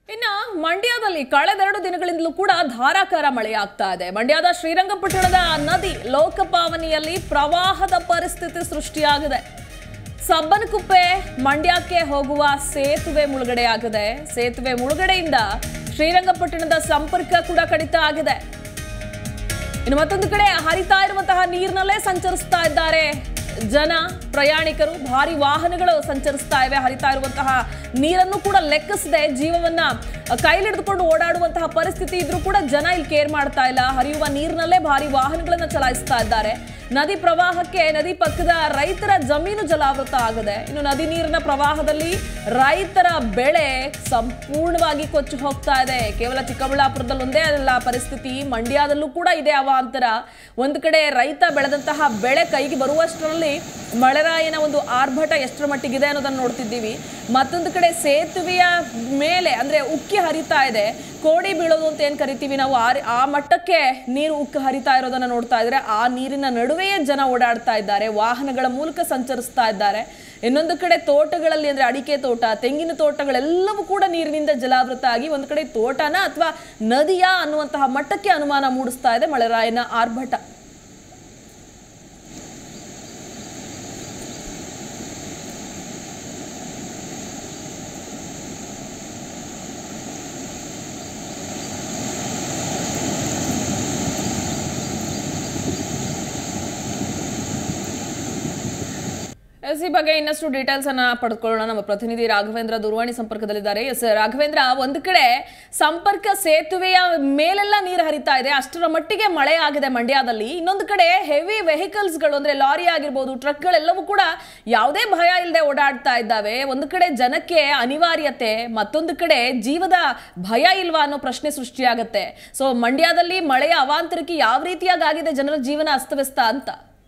ಇನ್ನ ಮಂಡ್ಯದಲ್ಲಿ ಕಳೆದೆರಡು ದಿನಗಳಿಂದಲೂ ಕೂಡ ಧಾರಾಕಾರ ಮಳೆಯಾಗ್ತಾ ಇದೆ ಮಂಡ್ಯದ ಶ್ರೀರಂಗಪಟ್ಟಣದ ನದಿ ಲೋಕಪಾವನಿಯಲ್ಲಿ ಪ್ರವಾಹದ ಪರಿಸ್ಥಿತಿ ಸೃಷ್ಟಿಯಾಗಿದೆ ಸಬ್ಬನಕುಪ್ಪೆ ಮಂಡ್ಯಕ್ಕೆ ಹೋಗುವ ಸೇತುವೆ ಮುಳುಗಡೆಯಾಗಿದೆ ಸೇತುವೆ ಮುಳುಗಡೆಯಿಂದ ಶ್ರೀರಂಗಪಟ್ಟಣದ ಸಂಪರ್ಕ ಕೂಡ ಕಡಿತ ಆಗಿದೆ ಇನ್ನು ಮತ್ತೊಂದು ಕಡೆ ಹರಿತಾ ಇರುವಂತಹ ನೀರಿನಲ್ಲೇ ಸಂಚರಿಸ್ತಾ ಇದ್ದಾರೆ ಜನ ಪ್ರಯಾಣಿಕರು ಭಾರಿ ವಾಹನಗಳು ಸಂಚರಿಸ್ತಾ ಇವೆ ಹರಿತಾ ಇರುವಂತಹ ನೀರನ್ನು ಕೂಡ ಲೆಕ್ಕಿಸದೆ ಜೀವವನ್ನ ಕೈಲಿಡಿದುಕೊಂಡು ಓಡಾಡುವಂತಹ ಪರಿಸ್ಥಿತಿ ಇದ್ರೂ ಕೂಡ ಜನ ಇಲ್ಲಿ ಕೇರ್ ಮಾಡ್ತಾ ಇಲ್ಲ ಹರಿಯುವ ನೀರಿನಲ್ಲೇ ಭಾರಿ ವಾಹನಗಳನ್ನ ಚಲಾಯಿಸ್ತಾ ಇದ್ದಾರೆ ನದಿ ಪ್ರವಾಹಕ್ಕೆ ನದಿ ಪಕ್ಕದ ರೈತರ ಜಮೀನು ಜಲಾವೃತ ಆಗಿದೆ ಇನ್ನು ನದಿ ನೀರಿನ ಪ್ರವಾಹದಲ್ಲಿ ರೈತರ ಬೆಳೆ ಸಂಪೂರ್ಣವಾಗಿ ಕೊಚ್ಚಿ ಹೋಗ್ತಾ ಇದೆ ಕೇವಲ ಚಿಕ್ಕಬಳ್ಳಾಪುರದಲ್ಲಿ ಒಂದೇ ಅಲ್ಲ ಪರಿಸ್ಥಿತಿ ಮಂಡ್ಯದಲ್ಲೂ ಕೂಡ ಇದೆ ಅವಾಂತರ ಒಂದು ಕಡೆ ರೈತ ಬೆಳೆದಂತಹ ಬೆಳೆ ಕೈಗೆ ಬರುವಷ್ಟರಲ್ಲಿ ಮಳೆರಾಯನ ಒಂದು ಆರ್ಭಟ ಎಷ್ಟರ ಮಟ್ಟಿಗಿದೆ ಅನ್ನೋದನ್ನು ನೋಡ್ತಿದ್ದೀವಿ ಮತ್ತೊಂದು ಕಡೆ ಸೇತುವೆಯ ಮೇಲೆ ಅಂದ್ರೆ ಉಕ್ಕಿ ಹರಿತಾ ಇದೆ ಕೋಡಿ ಬೀಳೋದು ಅಂತ ಏನ್ ಕರಿತೀವಿ ನಾವು ಆ ಆ ಮಟ್ಟಕ್ಕೆ ನೀರು ಉಕ್ಕಿ ಹರಿತಾ ಇರೋದನ್ನ ನೋಡ್ತಾ ಇದ್ರೆ ಆ ನೀರಿನ ನಡುವೆಯೇ ಜನ ಓಡಾಡ್ತಾ ಇದ್ದಾರೆ ವಾಹನಗಳ ಮೂಲಕ ಸಂಚರಿಸ್ತಾ ಇದ್ದಾರೆ ಇನ್ನೊಂದು ಕಡೆ ತೋಟಗಳಲ್ಲಿ ಅಂದ್ರೆ ಅಡಿಕೆ ತೋಟ ತೆಂಗಿನ ತೋಟಗಳೆಲ್ಲವೂ ಕೂಡ ನೀರಿನಿಂದ ಜಲಾವೃತ ಆಗಿ ಒಂದು ಕಡೆ ತೋಟನ ಅಥವಾ ನದಿಯಾ ಅನ್ನುವಂತಹ ಮಟ್ಟಕ್ಕೆ ಅನುಮಾನ ಮೂಡಿಸ್ತಾ ಇದೆ ಮಳೆರಾಯನ ಆರ್ಭಟ ಎಸ್ ಈ ಬಗ್ಗೆ ಇನ್ನಷ್ಟು ಡೀಟೇಲ್ಸ್ ಅನ್ನ ಪಡ್ಕೊಳ್ಳೋಣ ನಮ್ಮ ಪ್ರತಿನಿಧಿ ರಾಘವೇಂದ್ರ ದೂರವಾಣಿ ಸಂಪರ್ಕದಲ್ಲಿದ್ದಾರೆ ಎಸ್ ರಾಘವೇಂದ್ರ ಒಂದು ಕಡೆ ಸಂಪರ್ಕ ಸೇತುವೆಯ ಮೇಲೆಲ್ಲ ನೀರು ಹರಿತಾ ಇದೆ ಅಷ್ಟರ ಮಟ್ಟಿಗೆ ಮಳೆ ಆಗಿದೆ ಮಂಡ್ಯದಲ್ಲಿ ಇನ್ನೊಂದು ಕಡೆ ಹೆವಿ ವೆಹಿಕಲ್ಸ್ಗಳು ಅಂದ್ರೆ ಲಾರಿ ಆಗಿರ್ಬೋದು ಟ್ರಕ್ಗಳೆಲ್ಲವೂ ಕೂಡ ಯಾವುದೇ ಭಯ ಇಲ್ಲದೆ ಓಡಾಡ್ತಾ ಇದ್ದಾವೆ ಒಂದು ಕಡೆ ಜನಕ್ಕೆ ಅನಿವಾರ್ಯತೆ ಮತ್ತೊಂದು ಕಡೆ ಜೀವದ ಭಯ ಇಲ್ವಾ ಅನ್ನೋ ಪ್ರಶ್ನೆ ಸೃಷ್ಟಿಯಾಗತ್ತೆ ಸೊ ಮಂಡ್ಯದಲ್ಲಿ ಮಳೆಯ ಅವಾಂತರಕ್ಕೆ ಯಾವ ರೀತಿಯಾಗಿ ಆಗಿದೆ ಜನರ ಜೀವನ ಅಸ್ತವ್ಯಸ್ತ ಅಂತ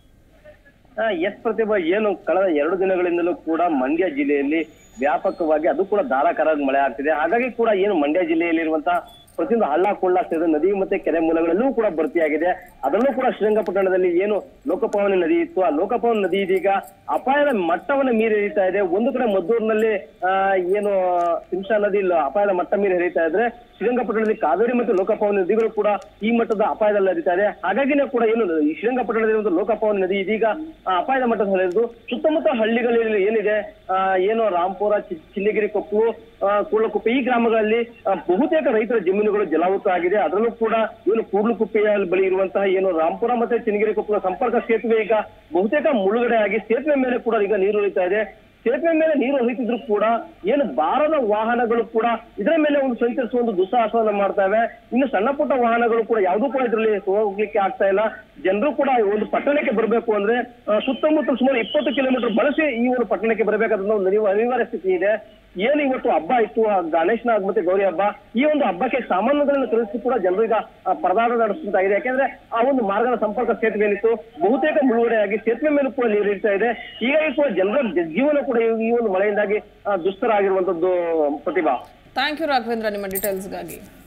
ಆ, ಎಸ್ ಪ್ರತಿಭಾ ಏನು ಕಳೆದ ಎರಡು ದಿನಗಳಿಂದಲೂ ಕೂಡ ಮಂಡ್ಯ ಜಿಲ್ಲೆಯಲ್ಲಿ ವ್ಯಾಪಕವಾಗಿ ಅದು ಕೂಡ ಧಾರಾಕಾರವಾಗಿ ಮಳೆ ಆಗ್ತಿದೆ ಹಾಗಾಗಿ ಕೂಡ ಏನು ಮಂಡ್ಯ ಜಿಲ್ಲೆಯಲ್ಲಿರುವಂತಹ ಪ್ರತಿಯೊಂದು ಹಳ್ಳ ಕೊಳ್ಳ ಸೇರಿದ ನದಿ ಮತ್ತೆ ಕೆರೆ ಮೂಲಗಳೆಲ್ಲವೂ ಕೂಡ ಭರ್ತಿಯಾಗಿದೆ ಅದರಲ್ಲೂ ಕೂಡ ಶ್ರೀರಂಗಪಟ್ಟಣದಲ್ಲಿ ಏನು ಲೋಕಪಾವನಿ ನದಿ ಇತ್ತು ಆ ಲೋಕಪಾವನಿ ನದಿ ಇದೀಗ ಅಪಾಯದ ಮಟ್ಟವನ್ನು ಮೀರಿ ಹರಿತಾ ಇದೆ ಒಂದು ಕಡೆ ಮದ್ದೂರಿನಲ್ಲಿ ಆ, ಏನು ಸಿಂಶಾ ನದಿ ಇಲ್ಲ ಅಪಾಯದ ಮಟ್ಟ ಮೀರಿ ಹರಿತಾ ಇದ್ರೆ ಶ್ರೀರಂಗಪಟ್ಟಣದಲ್ಲಿ ಕಾವೇರಿ ಮತ್ತು ಲೋಕಪಾವನಿ ನದಿಗಳು ಕೂಡ ಈ ಮಟ್ಟದ ಅಪಾಯದಲ್ಲಿ ಹರಿತಾ ಇದೆ ಹಾಗಾಗಿನೇ ಕೂಡ ಏನು ಈ ಶ್ರೀರಂಗಪಟ್ಟಣದಲ್ಲಿ ಒಂದು ಲೋಕಪಾವನಿ ನದಿ ಇದೀಗ ಆ, ಅಪಾಯದ ಮಟ್ಟದ ಹರಿದು ಸುತ್ತಮುತ್ತ ಹಳ್ಳಿಗಳಲ್ಲಿ ಏನಿದೆ ಆ, ಏನು ರಾಂಪುರ ಚಿ- ಚಿನ್ನಗಿರಿ ಕೊಪ್ಪು ಆ, ಕೂಡ್ಲುಕುಪ್ಪೆ ಈ ಗ್ರಾಮಗಳಲ್ಲಿ ಆ, ಬಹುತೇಕ ರೈತರ ಜಮೀನುಗಳು ಜಲಾವೃತ ಆಗಿದೆ ಅದರಲ್ಲೂ ಕೂಡ ಏನು ಕೂಡ್ಲುಕುಪ್ಪೆಯ ಬಳಿ ಇರುವಂತಹ ಏನು ರಾಂಪುರ ಮತ್ತೆ ಚಿನ್ನಗಿರಿ ಕೊಪ್ಪದ ಸಂಪರ್ಕ ಸೇತುವೆ ಈಗ ಬಹುತೇಕ ಮುಳುಗಡೆ ಆಗಿ ಸೇತುವೆ ಮೇಲೆ ಕೂಡ ಈಗ ನೀರು ಹರಿತಾ ಇದೆ ಸೇತುವೆ ಮೇಲೆ ನೀರು ಹರಿತಿದ್ರು ಕೂಡ ಏನು ಬಾರದ ವಾಹನಗಳು ಕೂಡ ಇದರ ಮೇಲೆ ಒಂದು ಸಂಚರಿಸುವ ಒಂದು ದುಸ್ಸಾಹಸವನ್ನ ಮಾಡ್ತವೆ ಇನ್ನು ಸಣ್ಣ ಪುಟ್ಟ ವಾಹನಗಳು ಕೂಡ ಯಾವುದೂ ಕೂಡ ಇದರಲ್ಲಿ ಹೋಗ್ಲಿಕ್ಕೆ ಆಗ್ತಾ ಇಲ್ಲ ಜನರು ಕೂಡ ಒಂದು ಪಟ್ಟಣಕ್ಕೆ ಬರಬೇಕು ಅಂದ್ರೆ ಆ, ಸುತ್ತಮುತ್ತ ಸುಮಾರು ಇಪ್ಪತ್ತು ಕಿಲೋಮೀಟರ್ ಬಳಸಿ ಈ ಒಂದು ಪಟ್ಟಣಕ್ಕೆ ಬರಬೇಕಾದ ಒಂದು ಅನಿವ- ಅನಿವಾರ್ಯ ಸ್ಥಿತಿ ಇದೆ ಏನು ಇವತ್ತು ಹಬ್ಬ ಇತ್ತು ಆ ಗಣೇಶನ ಹಬ್ಬ ಮತ್ತೆ ಗೌರಿ ಹಬ್ಬ ಈ ಒಂದು ಹಬ್ಬಕ್ಕೆ ಸಾಮಾನುಗಳನ್ನು ಖರೀದಿಸಿ ಕೂಡ ಜನರು ಈಗ ಆ, ಪರದಾಟ ನಡೆಸುವಂತಾಗಿದೆ ಯಾಕೆಂದ್ರೆ ಆ ಒಂದು ಮಾರ್ಗದ ಸಂಪರ್ಕ ಸೇತುವೆ ಏನಿತ್ತು ಬಹುತೇಕ ಮುಳುಗಡೆಯಾಗಿ ಸೇತುವೆ ಮೇಲೂ ಕೂಡ ನೀರು ಇರ್ತಾ ಇದೆ ಹೀಗಾಗಿ ಕೂಡ ಜನರ ಜ- ಜೀವನ ಕೂಡ ಈ- ಈ ಒಂದು ಮಳೆಯಿಂದಾಗಿ ಆ, ದುಸ್ತರ ಆಗಿರುವಂತದ್ದು ಪ್ರತಿಭಾ ಥ್ಯಾಂಕ್ ಯು ರಾಘವೇಂದ್ರ ನಿಮ್ಮ ಡೀಟೇಲ್ಸ್ಗಾಗಿ